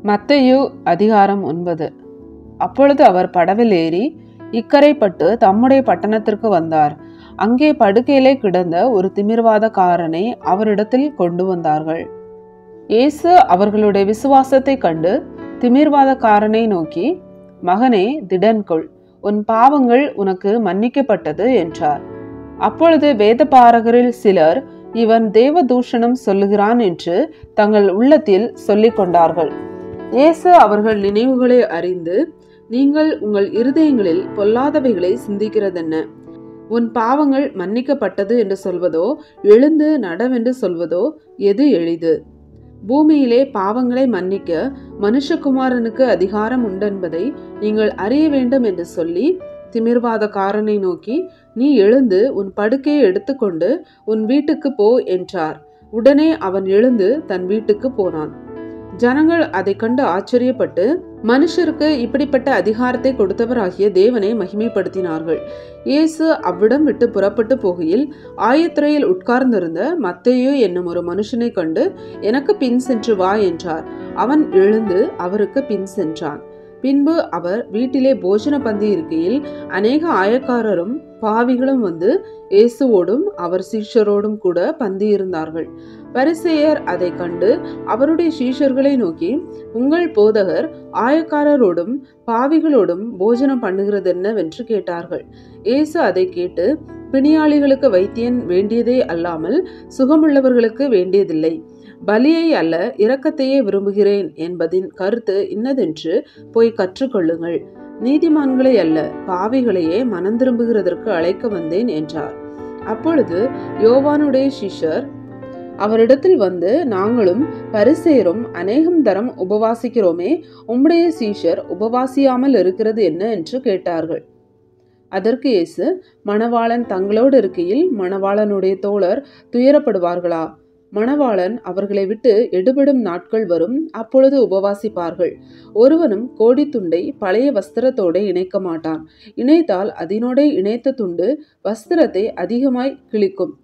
மத்தேயு அதிகாரம் ஒன்பது அப்பொழுது அவர் படவில் ஏறி இக்கரைப்பட்டு தம்முடைய பட்டணத்திற்கு வந்தார் அங்கே படுக்கையிலே கிடந்த ஒரு திமிர்வாதக்காரனை அவரிடத்தில் கொண்டு வந்தார்கள் இயேசு அவர்களுடைய விசுவாசத்தை கண்டு திமிர்வாதக்காரனை நோக்கி மகனே திடன்கொள் உன் பாவங்கள் உனக்கு மன்னிக்கப்பட்டது என்றார் அப்பொழுது வேதபாரகரில் சிலர் இவன் தேவதூஷணம் சொல்லுகிறான் என்று தங்கள் உள்ளத்தில் சொல்லிக் கொண்டார்கள் இயேசு அவர்கள் நினைவுகளை அறிந்து நீங்கள் உங்கள் இருதயங்களில் பொல்லாதவைகளை சிந்திக்கிறதென்ன உன் பாவங்கள் மன்னிக்கப்பட்டது என்று சொல்வதோ எழுந்து நடவென்று சொல்வதோ எது எளிது பூமியிலே பாவங்களை மன்னிக்க மனுஷகுமாரனுக்கு அதிகாரம் உண்டென்பதை நீங்கள் அறிய வேண்டும் என்று சொல்லி திமிர்வாதக்காரனை நோக்கி நீ எழுந்து உன் படுக்கையை எடுத்துக்கொண்டு உன் வீட்டுக்கு போ என்றார் உடனே அவன் எழுந்து தன் வீட்டுக்கு போனான் ஜனங்கள் அதை கண்டு ஆச்சரியப்பட்டு மனுஷருக்கு இப்படிப்பட்ட அதிகாரத்தை கொடுத்தவராகிய தேவனை மகிமைப்படுத்தினார்கள் இயேசு அவ்விடம் விட்டு புறப்பட்டு போகையில் ஆயத்துறையில் உட்கார்ந்திருந்த மத்தேயு என்னும் ஒரு மனுஷனை கண்டு எனக்கு பின் சென்று வா என்றார் அவன் எழுந்து அவருக்கு பின் சென்றான் பின்பு அவர் வீட்டிலே போஜன பந்தி இருக்கையில் அநேக ஆயக்காரரும் பாவிகளும் வந்து இயேசுவோடும் அவர் சீஷரோடும் கூட பந்தி இருந்தார்கள் பரிசேயர் அதை கண்டு அவருடைய சீஷர்களை நோக்கி உங்கள் போதகர் ஆயக்காரரோடும் பாவிகளோடும் போஜனம் பண்ணுகிறது என்னவென்று கேட்டார்கள் இயேசு அதை கேட்டு பிணியாளிகளுக்கு வைத்தியன் வேண்டியதே அல்லாமல் சுகமுள்ளவர்களுக்கு வேண்டியதில்லை பலியை அல்ல இரக்கத்தையே விரும்புகிறேன் என்பதின் கருத்து இன்னதென்று போய் கற்றுக்கொள்ளுங்கள் நீதிமான்களை அல்ல பாவிகளையே மனம் திரும்புகிறதற்கு அழைக்க வந்தேன் என்றார் அப்பொழுது யோவானுடைய சிஷர் அவரிடத்தில் வந்து நாங்களும் பரிசேரும் அநேகம் தரம் உபவாசிக்கிறோமே உம்முடைய சீஷர் உபவாசியாமல் இருக்கிறது என்ன என்று கேட்டார்கள் அதற்கு இயேசு மணவாளன் தங்களோடு இருக்கையில் மணவாளனுடைய தோழர் துயரப்படுவார்களா மணவாளன் அவர்களை விட்டு எடுபடும் நாட்கள் வரும் அப்பொழுது உபவாசிப்பார்கள் ஒருவனும் கோடி துண்டை பழைய வஸ்திரத்தோடு இணைக்க மாட்டான் இணைத்தால் அதனோட இணைத்த துண்டு வஸ்திரத்தை அதிகமாய் கிழிக்கும்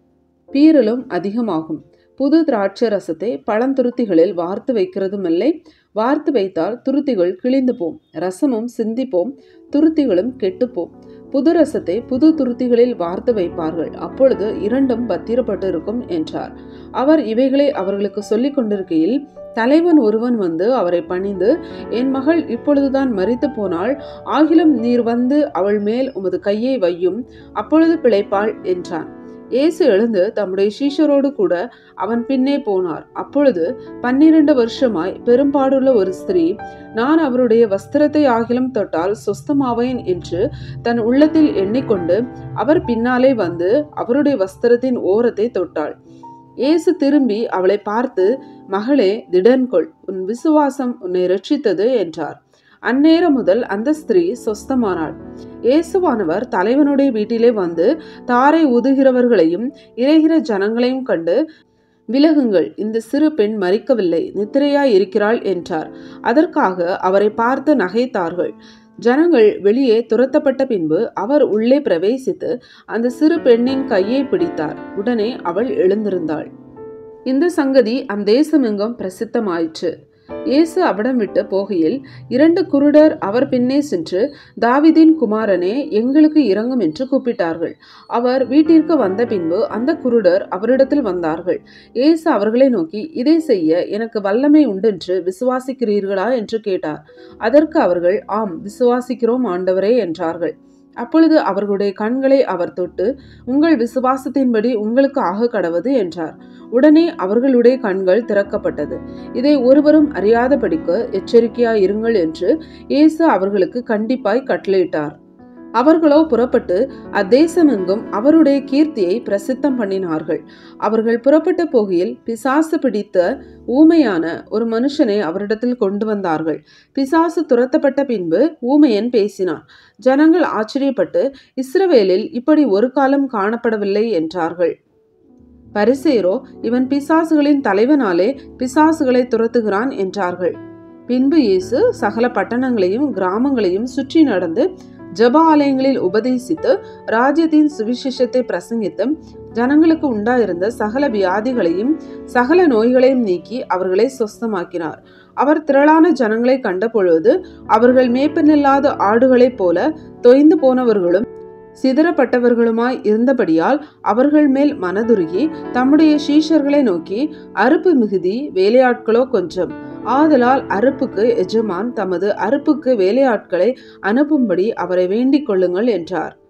பீரலும் அதிகமாகும் புது திராட்சை ரசத்தை பழந்துருத்திகளில் வார்த்து வைக்கிறதும் இல்லை வார்த்து வைத்தால் துருத்திகள் கிழிந்து போம் ரசமும் சிந்திப்போம் துருத்திகளும் கெட்டுப்போம் புது ரசத்தை புது துருத்திகளில் வார்த்து வைப்பார்கள் அப்பொழுது இரண்டும் பத்திரப்பட்டு இருக்கும் என்றார் அவர் இவைகளை அவர்களுக்கு சொல்லிக் கொண்டிருக்கையில் தலைவன் ஒருவன் வந்து அவரை பணிந்து என் மகள் இப்பொழுதுதான் மறித்து போனாள் ஆகிலும் நீர் வந்து அவள் மேல் உமது கையை வையும் அப்பொழுது பிழைப்பாள் என்றான் இயேசு எழுந்து தம்முடைய சீஷரோடு கூட அவன் பின்னே போனார் அப்பொழுது பன்னிரண்டு வருஷமாய் பெரும்பாடுள்ள ஒரு ஸ்திரீ நான் அவருடைய வஸ்திரத்தை ஆகிலும் தொட்டால் சொஸ்தமாவேன் என்று தன் உள்ளத்தில் எண்ணிக்கொண்டு அவர் பின்னாலே வந்து அவருடைய வஸ்திரத்தின் ஓரத்தை தொட்டாள் இயேசு திரும்பி அவளை பார்த்து மகளே திடன்கொள் உன் விசுவாசம் உன்னை ரட்சித்தது என்றார் அந்நேரம் முதல் அந்த ஸ்திரீ சொஸ்தமானாள் இயேசுவானவர் தலைவனுடைய வீட்டிலே வந்து தாரை ஊதுகிறவர்களையும் இறைகிற ஜனங்களையும் கண்டு விலகுங்கள் இந்த சிறு பெண் மறிக்கவில்லை நித்திரையாய் இருக்கிறாள் என்றார் அதற்காக அவரை பார்த்து நகைத்தார்கள் ஜனங்கள் வெளியே துரத்தப்பட்ட பின்பு அவர் உள்ளே பிரவேசித்து அந்த சிறு பெண்ணின் கையை பிடித்தார் உடனே அவள் எழுந்திருந்தாள் இந்த சங்கதி அந்தேசமெங்கும் பிரசித்தமாயிற்று இயேசு அவிடம் விட்டு போகையில் இரண்டு குருடர் அவர் பின்னே சென்று தாவிதின் குமாரனே எங்களுக்கு இறங்கும் என்று கூப்பிட்டார்கள் அவர் வீட்டிற்கு வந்த பின்பு அந்த குருடர் அவரிடத்தில் வந்தார்கள் இயேசு அவர்களை நோக்கி இதை செய்ய எனக்கு வல்லமை உண்டென்று விசுவாசிக்கிறீர்களா என்று கேட்டார் அதற்கு அவர்கள் ஆம் விசுவாசிக்கிறோம் ஆண்டவரே என்றார்கள் அப்பொழுது அவர்களுடைய கண்களை அவர் தொட்டு உங்கள் விசுவாசத்தின்படி உங்களுக்கு ஆக கடவது என்றார் உடனே அவர்களுடைய கண்கள் திறக்கப்பட்டது இதை ஒருவரும் அறியாதபடிக்கு எச்சரிக்கையாய் இருங்கள் என்று இயேசு அவர்களுக்கு கண்டிப்பாய் கட்டளையிட்டார் அவர்களோ புறப்பட்டு அத்தேசமெங்கும் அவருடைய கீர்த்தியை பிரசித்தம் பண்ணினார்கள் அவர்கள் புறப்பட்டு போகையில் பிசாசு பிடித்த ஊமையான ஒரு மனுஷனை அவரிடத்தில் கொண்டு வந்தார்கள் பிசாசு துரத்தப்பட்ட பின்பு ஊமையன் பேசினான் ஜனங்கள் ஆச்சரியப்பட்டு இஸ்ரவேலில் இப்படி ஒரு காலம் காணப்படவில்லை என்றார்கள் பரிசேரோ இவன் பிசாசுகளின் தலைவனாலே பிசாசுகளை துரத்துகிறான் என்றார்கள் பின்பு இயேசு சகல பட்டணங்களையும் கிராமங்களையும் சுற்றி நடந்து ஜப ஆலயங்களில் உபதேசித்து ராஜ்யத்தின் சுவிசேஷத்தை பிரசங்கித்து ஜனங்களுக்கு உண்டாயிருந்த சகல வியாதிகளையும் சகல நோய்களையும் நீக்கி அவர்களை சொஸ்தமாக்கினார் அவர் திரளான ஜனங்களை கண்டபொழுது அவர்கள் மேய்ப்பனில்லாத ஆடுகளைப் போல தொய்ந்து போனவர்களும் சிதறப்பட்டவர்களுமாய் இருந்தபடியால் அவர்கள் மேல் மனதுருகி தம்முடைய சீஷர்களை நோக்கி அறுப்பு மிகுதி வேலையாட்களோ கொஞ்சம் ஆதலால் அறுப்புக்கு எஜமான் தமது அறுப்புக்கு வேலையாட்களை அனுப்பும்படி அவரை வேண்டிக் கொள்ளுங்கள் என்றார்